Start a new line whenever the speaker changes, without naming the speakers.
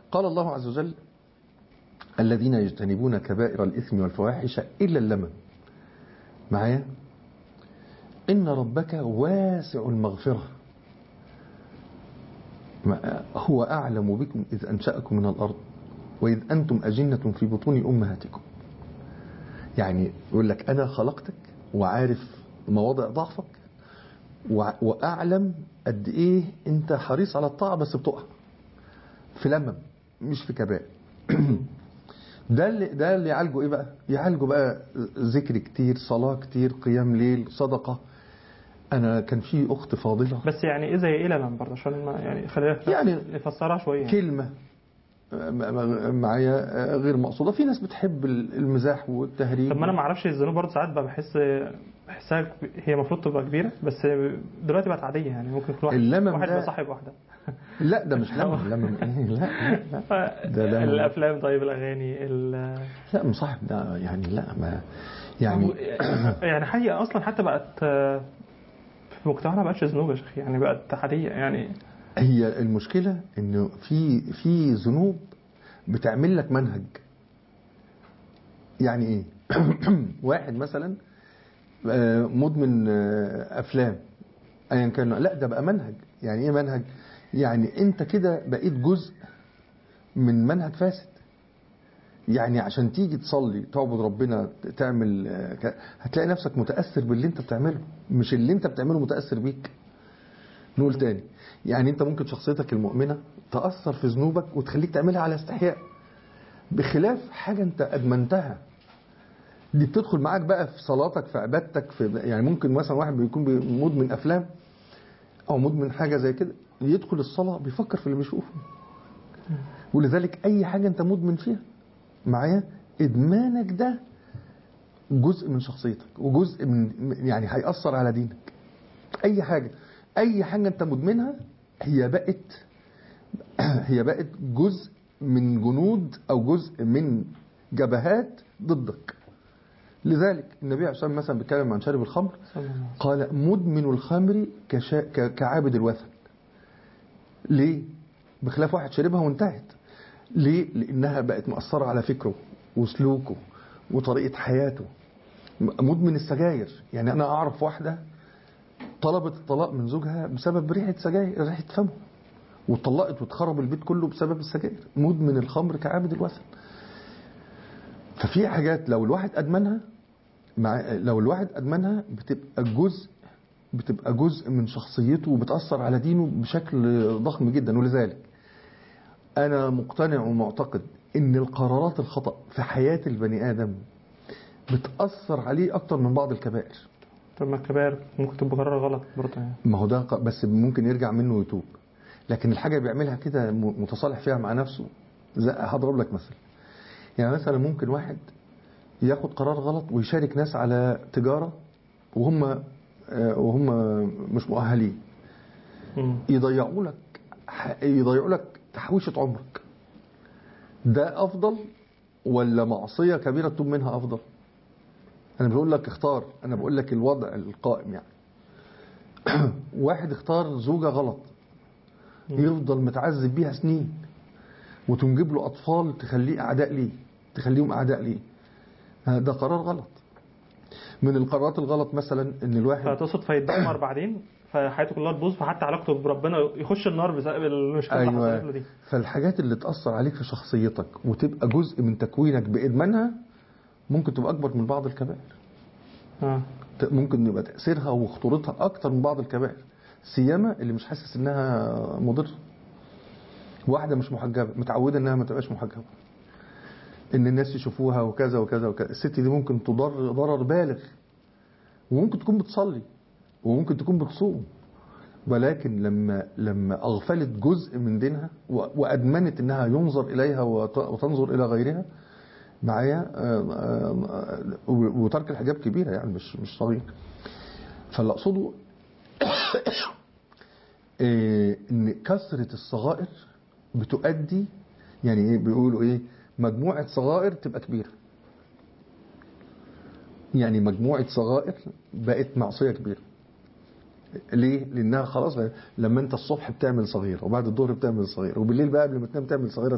قال الله عز وجل الذين يجتنبون كبائر الإثم والفواحش إلا اللمم معايا إن ربك واسع المغفرة ما- هو أعلم بكم إذ أنشأكم من الأرض وإذ أنتم أجنة في بطون أمهاتكم يعني يقول لك أنا خلقتك وعارف مواضع ضعفك وع- وأعلم قد إيه أنت حريص على الطاعة بس بتقع في لمم مش في كبائر ده اللي ده اللي يعالجه ايه بقى؟ يعالجه بقى ذكر كتير، صلاة كتير، قيام ليل، صدقة. أنا كان في أخت فاضلة
بس يعني ايه زي ايه لمن برضه عشان ما يعني خلينا
يعني
نفسرها شويه يعني.
كلمة م- م- معايا غير مقصودة، في ناس بتحب المزاح والتهريج
طب ما انا ما اعرفش الذنوب برضه ساعات بقى بحس بحسها كب- هي المفروض تبقى كبيره بس دلوقتي بقت عاديه يعني ممكن كل واحد
اللمم
واحد
ده-
يبقى صاحب واحده
لا ده مش لمم لمم ايه لا لا لا ده لمم
الافلام طيب الاغاني ال-
لا مصاحب ده يعني لا ما يعني
يعني حقيقه اصلا حتى بقت آه، في مجتمعنا ما بقتش ذنوب يا شيخ يعني بقت عاديه يعني
هي المشكلة انه في في ذنوب بتعمل لك منهج يعني ايه واحد مثلا آه، مدمن آه، افلام ايا كان لا ده بقى منهج يعني ايه منهج يعني انت كده بقيت جزء من منهج فاسد يعني عشان تيجي تصلي تعبد ربنا تعمل آه، ك- هتلاقي نفسك متأثر باللي انت بتعمله مش اللي انت بتعمله متأثر بيك نقول تاني يعني انت ممكن شخصيتك المؤمنة تأثر في ذنوبك وتخليك تعملها على استحياء بخلاف حاجة انت أدمنتها دي بتدخل معاك بقى في صلاتك في عبادتك في يعني ممكن مثلا واحد بيكون بي- مدمن أفلام أو مدمن حاجة زي كده يدخل الصلاة بيفكر في اللي بيشوفه ولذلك أي حاجة أنت مدمن فيها معايا إدمانك ده جزء من شخصيتك وجزء من يعني هيأثر على دينك اي حاجه اي حاجه انت مدمنها هي بقت هي بقت جزء من جنود او جزء من جبهات ضدك لذلك النبي عليه الصلاه والسلام مثلا بيتكلم عن شارب الخمر
صلى الله عليه وسلم.
قال مدمن الخمر كشا... ك... كعابد الوثن ليه بخلاف واحد شربها وانتهت ليه لانها بقت مأثرة على فكره وسلوكه وطريقة حياته م- مدمن السجاير يعني انا اعرف واحدة طلبت الطلاق من زوجها بسبب ريحة سجاير ريحة فمه واتطلقت واتخرب البيت كله بسبب السجاير مدمن الخمر كعابد الوثن ففي حاجات لو الواحد ادمنها مع لو الواحد ادمنها بتبقى جزء بتبقى جزء من شخصيته وبتاثر على دينه بشكل ضخم جدا ولذلك انا مقتنع ومعتقد ان القرارات الخطا في حياه البني ادم بتاثر عليه اكتر من بعض الكبائر
طب ما الكبائر ممكن تبقى قرار غلط برضه يعني
ما هو ده ق- بس ممكن يرجع منه ويتوب لكن الحاجه اللي بيعملها كده م- متصالح فيها مع نفسه زي هضرب لك مثل يعني مثلا ممكن واحد ياخد قرار غلط ويشارك ناس على تجاره وهم آه، وهم مش مؤهلين
مم.
يضيعوا لك ح- يضيعوا لك تحويشه عمرك ده افضل ولا معصيه كبيره تتوب منها افضل انا مش بقول لك اختار انا بقول لك الوضع القائم يعني واحد اختار زوجة غلط يفضل متعذب بيها سنين وتنجب له أطفال تخليه أعداء ليه تخليهم أعداء ليه ها، ده قرار غلط من القرارات الغلط مثلا ان الواحد
فتقصد فيتدمر بعدين فحياته كلها تبوظ فحتى علاقته بربنا يخش النار بسبب المشكله اللي حصلت له
ايوه
دي
فالحاجات اللي تأثر عليك في شخصيتك وتبقى جزء من تكوينك بإدمانها ممكن تبقى أكبر من بعض الكبائر
اه
ت- ممكن يبقى تأثيرها وخطورتها أكتر من بعض الكبائر سيما اللي مش حاسس إنها مضرة واحدة مش محجبة متعودة إنها ما تبقاش محجبة إن الناس يشوفوها وكذا وكذا وكذا الست دي ممكن تضر ضرر بالغ وممكن تكون بتصلي وممكن تكون بتصوم ولكن لما لما أغفلت جزء من دينها و- وأدمنت إنها ينظر إليها وت- وتنظر إلى غيرها معايا آه، آه، آه، وترك الحجاب كبيرة يعني مش مش صغير فاللي أقصده إيه، إن كثرة الصغائر بتؤدي يعني إيه بيقولوا إيه مجموعة صغائر تبقى كبيرة يعني مجموعة صغائر بقت معصية كبيرة ليه؟ لأنها خلاص لما أنت الصبح بتعمل صغيرة وبعد الظهر بتعمل صغيرة وبالليل بقى قبل ما تنام تعمل صغيرة